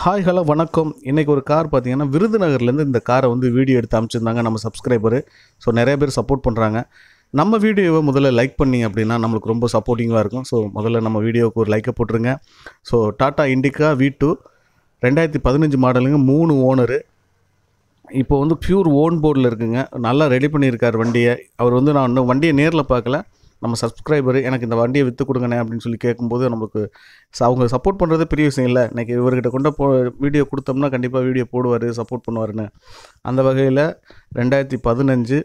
hi hello வணக்கம் இன்றைக்கி ஒரு கார் பார்த்தீங்கன்னா விருதுநகர்லேருந்து இந்த காரை வந்து வீடியோ எடுத்து அமைச்சிருந்தாங்க நம்ம சப்ஸ்கிரைபரு ஸோ நிறைய பேர் சப்போர்ட் பண்ணுறாங்க நம்ம வீடியோவை முதல்ல லைக் பண்ணி அப்படின்னா நம்மளுக்கு ரொம்ப சப்போர்ட்டிங்காக இருக்கும் ஸோ முதல்ல நம்ம வீடியோவுக்கு ஒரு லைக்கை போட்டுருங்க so Tata Indica V two ரெண்டாயிரத்தி பதினஞ்சு மாடலுங்க மூணு ஓனரு இப்போ வந்து பியூர் ஓன் போர்டில் இருக்குங்க நல்லா ரெடி பண்ணியிருக்கார் வண்டியை அவர் வந்து நான் இன்னும் வண்டியை நேரில் பார்க்கல நம்ம சப்ஸ்கிரைபர் எனக்கு இந்த வண்டியை விற்று கொடுங்கண்ணே அப்படின்னு சொல்லி கேட்கும்போது நம்மளுக்கு ச- அவங்க சப்போர்ட் பண்ணுறது பெரிய விஷயம் இல்லை இன்றைக்கி இவர்கிட்ட கொண்டு போ வீடியோ கொடுத்தோம்னா கண்டிப்பாக வீடியோ போடுவார் சப்போர்ட் பண்ணுவாருன்னு அந்த வகையில் ரெண்டாயிரத்தி பதினஞ்சு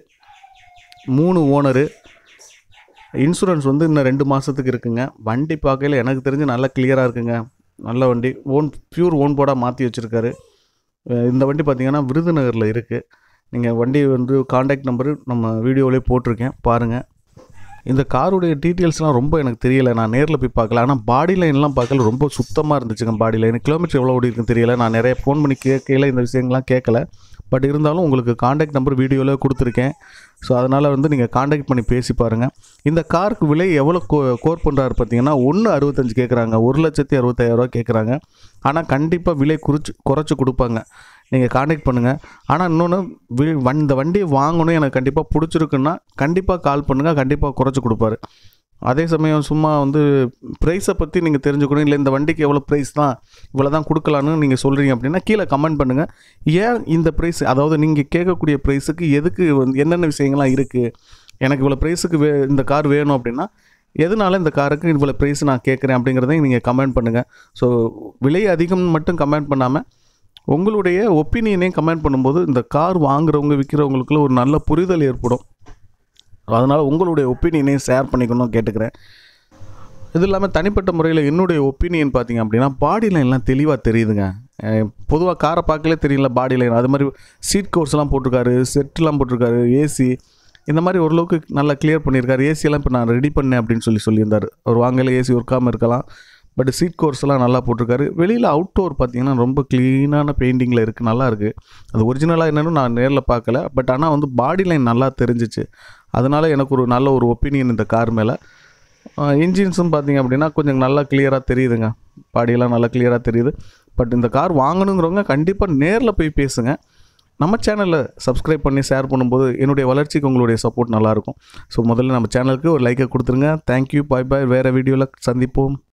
மூணு ஓனரு இன்சூரன்ஸ் வந்து இன்னும் ரெண்டு மாதத்துக்கு இருக்குங்க வண்டி பார்க்கையில் எனக்கு தெரிஞ்சு நல்லா கிளியராக இருக்குங்க நல்ல வண்டி ஓன் பியூர் ஓன் போர்டாக மாற்றி வச்சுருக்காரு அஹ் இந்த வண்டி பார்த்தீங்கன்னா விருதுநகரில் இருக்குது நீங்கள் வண்டி வந்து காண்டாக்ட் நம்பரு நம்ம வீடியோவிலே போட்டிருக்கேன் பாருங்கள் இந்த காருடைய டீட்டெயில்ஸ்லாம் ரொம்ப எனக்கு தெரியல நான் நேரில் போய் பார்க்கல ஆனால் பாடி லைன்லாம் பார்க்கல ரொம்ப சுத்தமாக இருந்துச்சுங்க பாடி லைன் கிலோமீட்டர் எவ்வளோ ஓடி இருக்குன்னு தெரியல நான் நிறைய ஃபோன் பண்ணி கேட்கல இந்த விஷயங்கள்லாம் கேட்கல பட் இருந்தாலும் உங்களுக்கு காண்டாக்ட் நம்பர் வீடியோவில் கொடுத்துருக்கேன் ஸோ அதனால் வந்து நீங்கள் காண்டாக்ட் பண்ணி பேசி பாருங்கள் இந்த காருக்கு விலை எவ்வளோ கோ கோர் பண்ணுறாரு பார்த்தீங்கன்னா ஒன்று அறுபத்தஞ்சு கேட்குறாங்க ஒரு லட்சத்தி அறுபத்தாயிரரூவா கேட்குறாங்க ஆனால் கண்டிப்பாக விலை குறிச்சு குறைச்சி கொடுப்பாங்க நீங்கள் காண்டாக்ட் பண்ணுங்கள் ஆனால் இன்னொன்று வி வண் இந்த வண்டியை வாங்கணும் எனக்கு கண்டிப்பாக பிடிச்சிருக்குன்னா கண்டிப்பாக கால் பண்ணுங்கள் கண்டிப்பாக குறைச்சி கொடுப்பாரு அதே சமயம் சும்மா வந்து ப்ரைஸை பற்றி நீங்கள் தெரிஞ்சுக்கணும் இல்லை இந்த வண்டிக்கு எவ்வளோ ப்ரைஸ் தான் இவ்வளோ தான் கொடுக்கலான்னு நீங்கள் சொல்கிறீங்க அப்படின்னா கீழே கமெண்ட் பண்ணுங்கள் ஏன் இந்த ப்ரைஸ் அதாவது நீங்கள் கேட்கக்கூடிய ப்ரைஸுக்கு எதுக்கு வந்து என்னென்ன விஷயங்கள்லாம் இருக்குது எனக்கு இவ்வளோ ப்ரைஸுக்கு வே இந்த கார் வேணும் அப்படின்னா எதனால இந்த காருக்கு இவ்வளோ ப்ரைஸ் நான் கேட்குறேன் அப்படிங்கிறதையும் நீங்கள் கமெண்ட் பண்ணுங்கள் ஸோ விலை அதிகம்னு மட்டும் கமெண்ட் பண்ணாமல் உங்களுடைய ஒப்பீனியனையும் கமெண்ட் பண்ணும்போது இந்த கார் வாங்குறவங்க விற்கிறவங்களுக்குள்ள ஒரு நல்ல புரிதல் ஏற்படும் அதனால் உங்களுடைய ஒப்பீனியனையும் ஷேர் பண்ணிக்கணும்னு கேட்டுக்கிறேன் இது இல்லாமல் தனிப்பட்ட முறையில் என்னுடைய ஒப்பீனியன் பார்த்தீங்க அப்படின்னா பாடி லைன்லாம் தெளிவாக தெரியுதுங்க பொதுவாக காரை பார்க்கலே தெரியல பாடி லைன் அது மாதிரி சீட் கவர்ஸ்லாம் போட்டிருக்காரு செட்லாம் போட்டிருக்காரு ஏசி இந்த மாதிரி ஓரளவுக்கு நல்லா கிளியர் பண்ணியிருக்காரு ஏசியெல்லாம் இப்போ நான் ரெடி பண்ணேன் அப்படின்னு சொல்லி சொல்லியிருந்தார் அவர் வாங்கல ஏசி ஒர்க்காமல் இருக்கலாம் பட் சீட் கோர்ஸ்லாம் நல்லா போட்டிருக்காரு வெளியில் அவுட்டோர் பார்த்தீங்கன்னா ரொம்ப க்ளீனான பெயிண்டிங்கில் இருக்குது நல்லா இருக்குது அது ஒரிஜினலாக என்னன்னு நான் நேரில் பார்க்கல பட் ஆனால் வந்து பாடி லைன் நல்லா தெரிஞ்சிச்சு அதனால எனக்கு ஒரு நல்ல ஒரு ஒப்பீனியன் இந்த கார் மேலே இன்ஜின்ஸும் பார்த்தீங்க அப்படின்னா கொஞ்சம் நல்லா கிளியராக தெரியுதுங்க பாடியெல்லாம் நல்லா கிளியராக தெரியுது பட் இந்த கார் வாங்கணுங்கிறவங்க கண்டிப்பாக நேரில் போய் பேசுங்க நம்ம சேனலில் சப்ஸ்கிரைப் பண்ணி ஷேர் பண்ணும்போது என்னுடைய வளர்ச்சிக்கு உங்களுடைய சப்போர்ட் நல்லாயிருக்கும் ஸோ முதல்ல நம்ம சேனலுக்கு ஒரு லைக்கை கொடுத்துருங்க தேங்க்யூ பாய் பாய் வேறு வீடியோவில் சந்திப்போம்